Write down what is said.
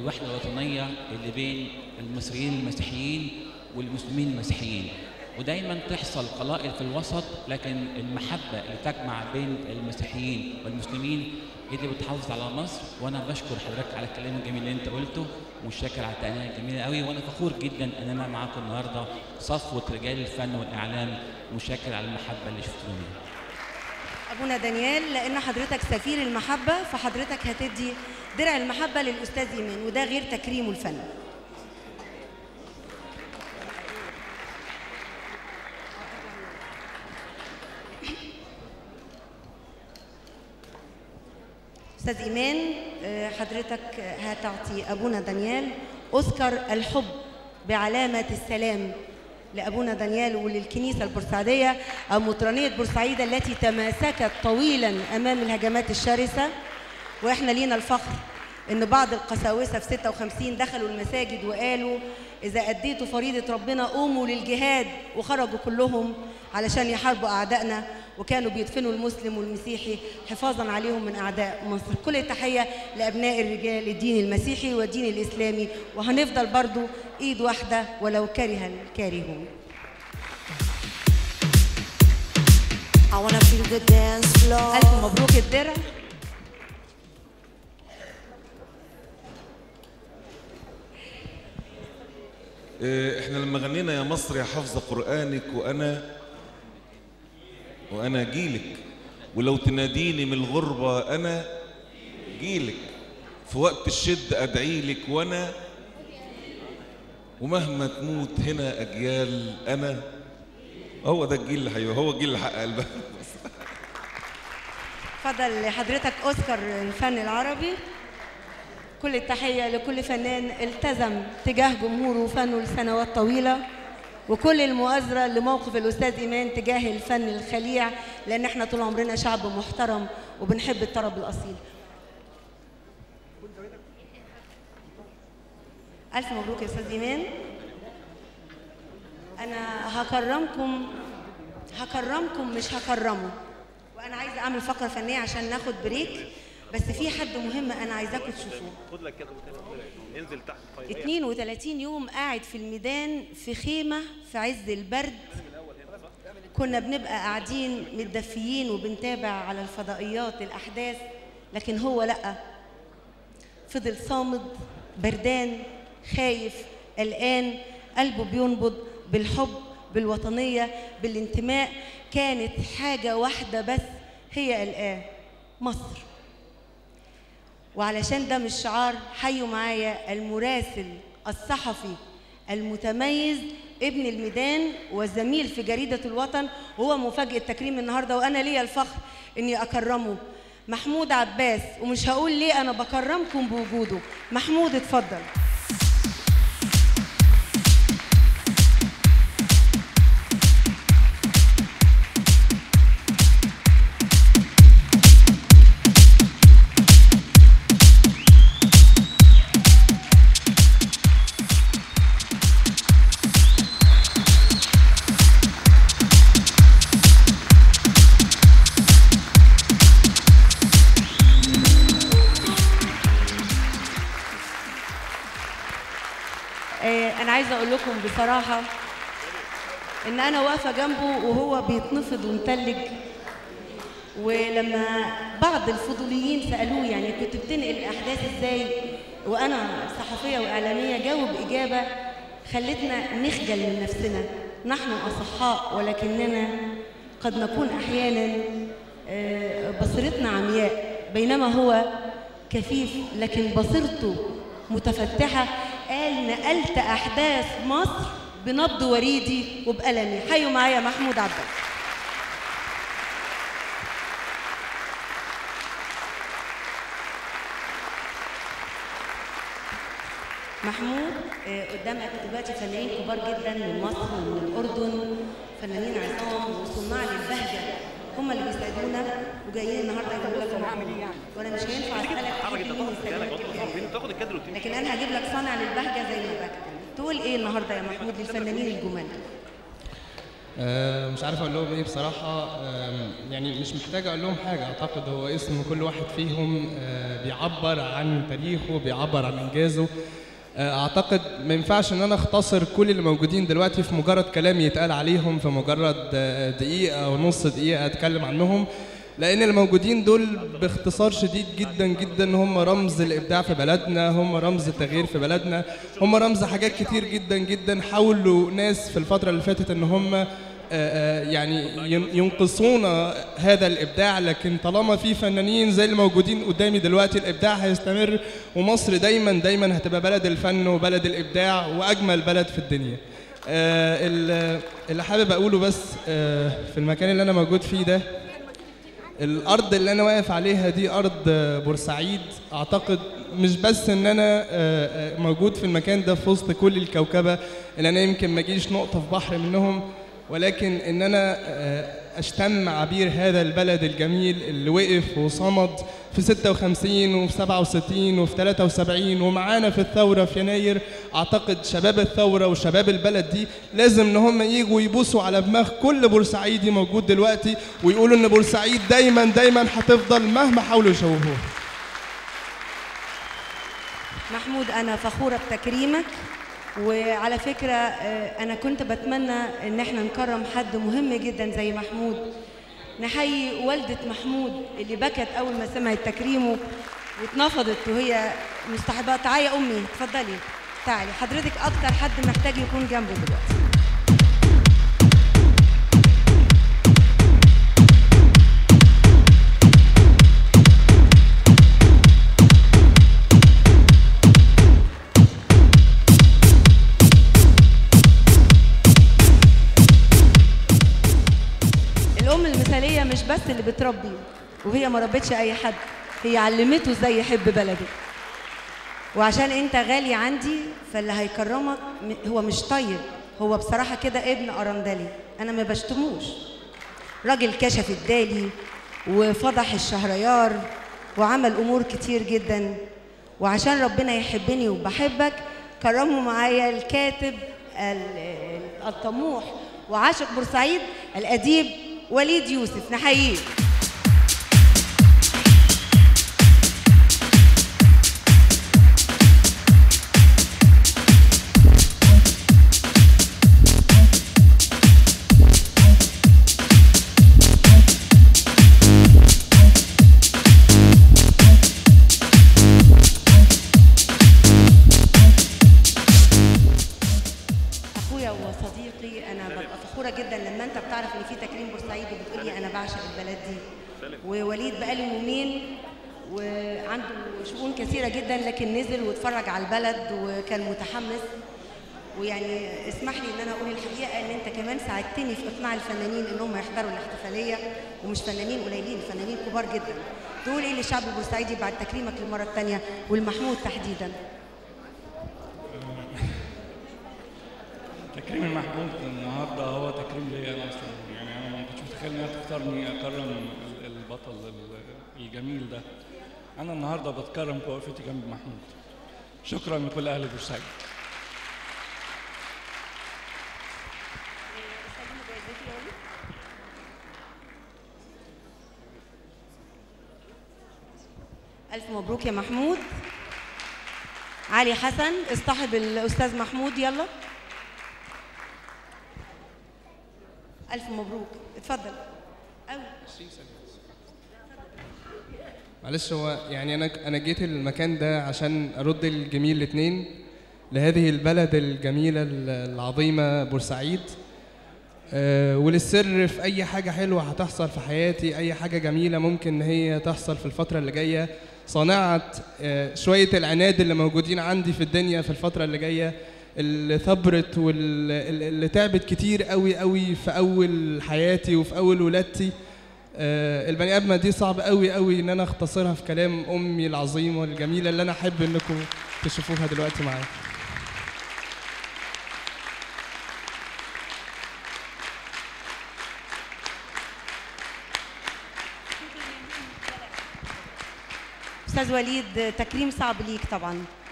الوحده الوطنيه اللي بين المصريين المسيحيين والمسلمين المسيحيين ودايما تحصل قلائل في الوسط لكن المحبه اللي تجمع بين المسيحيين والمسلمين هي اللي بتحافظ على مصر وانا بشكر حضرتك على الكلام الجميل اللي انت قلته وشاكر على التهنئه الجميله قوي وانا فخور جدا ان انا معاكم النهارده صفوه رجال الفن والاعلام وشاكر على المحبه اللي شفتوني ابونا دانيال لان حضرتك سفير المحبه فحضرتك هتدي درع المحبه للاستاذ ايمان وده غير تكريمه الفن استاذ ايمان آه، حضرتك هتعطي ابونا دانيال اوسكار الحب بعلامه السلام لابونا دانيال وللكنيسه البورسعيديه او مطرانيه بورسعيد التي تماسكت طويلا امام الهجمات الشرسه واحنا لينا الفخر ان بعض القساوسه في 56 دخلوا المساجد وقالوا اذا اديتوا فريضه ربنا قوموا للجهاد وخرجوا كلهم علشان يحاربوا اعدائنا وكانوا بيدفنوا المسلم والمسيحي حفاظا عليهم من اعداء مصر كل التحيه لابناء الرجال الدين المسيحي والدين الاسلامي وهنفضل برضو ايد واحده ولو كره الكارهون I wanna feel the dance floor. الف مبروك الدرع إيه، احنا لما غنينا يا مصر يا حافظة قرآنك وأنا وأنا جيلك ولو تناديني من الغربة أنا جيلك في وقت الشد أدعيلك وأنا ومهما تموت هنا أجيال أنا هو ده الجيل اللي حيوه هو الجيل اللي حق قلبها اتفضل لحضرتك اوسكار الفن العربي كل التحيه لكل فنان التزم تجاه جمهوره وفنه لسنوات طويله وكل المؤازره لموقف الاستاذ ايمان تجاه الفن الخليع لان احنا طول عمرنا شعب محترم وبنحب الطرب الاصيل الف مبروك يا استاذ ايمان انا هكرمكم هكرمكم مش هكرمه وانا عايزه اعمل فقره فنيه عشان ناخد بريك بس في حد مهم انا عايزاكم تشوفوه خد لك كده انزل تحت طيب 32 يوم قاعد في الميدان في خيمة في عز البرد كنا بنبقى قاعدين متدفيين وبنتابع على الفضائيات الأحداث لكن هو لأ فضل صامد بردان خايف قلقان قلبه بينبض بالحب بالوطنية بالانتماء كانت حاجة واحدة بس هي قلقاه مصر وعلشان ده مش شعار حيوا معايا المراسل الصحفي المتميز ابن الميدان وزميل في جريدة الوطن وهو مفاجأة تكريم النهاردة وأنا ليا الفخر إني أكرمه محمود عباس ومش هقول ليه أنا بكرمكم بوجوده محمود اتفضل آه، انا عايزه اقول لكم بصراحه ان انا واقفه جنبه وهو بيتنفض ومتلج ولما بعض الفضوليين سالوه يعني كنت بتنقل الاحداث ازاي وانا صحفيه واعلاميه جاوب اجابه خلتنا نخجل من نفسنا نحن اصحاء ولكننا قد نكون احيانا آه، بصيرتنا عمياء بينما هو كفيف لكن بصيرته متفتحه قال نقلت احداث مصر بنبض وريدي وبقلمي حيوا معايا محمود عباس محمود آه، قدامك دلوقتي فنانين كبار جدا من مصر ومن الاردن فنانين عظام وصناع للبهجه هم اللي بيساعدونا وجايين النهارده يقولوا لك هعمل ايه يعني وانا مش هينفع اسالك حركة تجيب انت مين تاخد مكانك يساعدك وتقف فين تاخد الكادر وتمشي لكن انا هجيب لك صانع للبهجه زي ما بكتب تقول ايه النهارده يا محمود للفنانين الجمال آه، مش عارف اقول لهم ايه بصراحه آم، يعني مش محتاج اقول لهم حاجه اعتقد هو اسم كل واحد فيهم آه، بيعبر عن تاريخه بيعبر عن انجازه آه، اعتقد ما ينفعش ان انا اختصر كل اللي موجودين دلوقتي في مجرد كلام يتقال عليهم في مجرد آه، دقيقه او نص دقيقه اتكلم عنهم لان الموجودين دول باختصار شديد جدا جدا هم رمز الابداع في بلدنا هم رمز التغيير في بلدنا هم رمز حاجات كتير جدا جدا حاولوا ناس في الفتره اللي فاتت ان هم آه، آه، يعني ين- ينقصون هذا الابداع لكن طالما في فنانين زي اللي موجودين قدامي دلوقتي الابداع هيستمر ومصر دايما دايما هتبقى بلد الفن وبلد الابداع واجمل بلد في الدنيا آه، ال- اللي حابب اقوله بس آه، في المكان اللي انا موجود فيه ده الارض اللي انا واقف عليها دي ارض آه، بورسعيد اعتقد مش بس ان انا آه، آه، موجود في المكان ده في وسط كل الكوكبه ان انا يمكن ما اجيش نقطه في بحر منهم ولكن ان انا آه، اشتم عبير هذا البلد الجميل اللي وقف وصمد في 56 وفي 67 وفي 73 ومعانا في الثوره في يناير اعتقد شباب الثوره وشباب البلد دي لازم ان هم يجوا يبوسوا على دماغ كل بورسعيدي موجود دلوقتي ويقولوا ان بورسعيد دايما دايما هتفضل مهما حاولوا يشوهوها محمود أنا فخورة بتكريمك وعلى فكرة آه، أنا كنت بتمنى إن احنا نكرم حد مهم جدا زي محمود نحيي والدة محمود اللي بكت أول ما سمعت تكريمه واتنفضت وهي مستحبة تعالي يا أمي اتفضلي تعالي حضرتك أكتر حد محتاج يكون جنبه دلوقتي الام المثاليه مش بس اللي بتربي وهي ما ربتش اي حد هي علمته ازاي يحب بلده وعشان انت غالي عندي فاللي هيكرمك م- هو مش طيب هو بصراحه كده ابن ارندلي انا ما بشتموش راجل كشف الدالي وفضح الشهريار وعمل امور كتير جدا وعشان ربنا يحبني وبحبك كرموا معايا الكاتب ال- ال- الطموح وعاشق بورسعيد الاديب وليد يوسف نحييه اخويا وصديقي انا ببقى فخوره جدا لما انت بتعرف ان في تكريم بورسعيد وبتقولي انا بعشق البلد دي ووليد بقاله يومين وعنده شؤون كثيره جدا لكن نزل واتفرج على البلد وكان متحمس ويعني اسمح لي ان انا اقول الحقيقه ان انت كمان ساعدتني في اقناع الفنانين ان هم يحضروا الاحتفاليه ومش فنانين قليلين فنانين كبار جدا تقول ايه للشعب البورسعيدي بعد تكريمك للمره الثانيه والمحمود تحديدا تكريم المحمود النهارده هو تكريم ليا انا اصلا يعني انا ما كنتش متخيل انها تختارني اكرم ال- البطل ال- الجميل ده انا النهارده بتكرم بوقفتي جنب محمود شكرا لكل اهل بورسعيد ألف مبروك يا محمود علي حسن اصطحب الأستاذ محمود يلا ألف مبروك اتفضل أوي. معلش هو يعني انا انا جيت المكان ده عشان ارد الجميل الاثنين لهذه البلد الجميله ال- العظيمه بورسعيد آه، وللسر في اي حاجه حلوه هتحصل في حياتي اي حاجه جميله ممكن ان هي تحصل في الفتره اللي جايه صناعه آه، شويه العناد اللي موجودين عندي في الدنيا في الفتره اللي جايه اللي ثبرت واللي تعبت كتير قوي قوي في اول حياتي وفي اول ولادتي آه، البني ادمه دي صعب قوي قوي ان انا اختصرها في كلام امي العظيمه الجميله اللي انا احب انكم تشوفوها دلوقتي معايا أستاذ وليد تكريم صعب ليك طبعا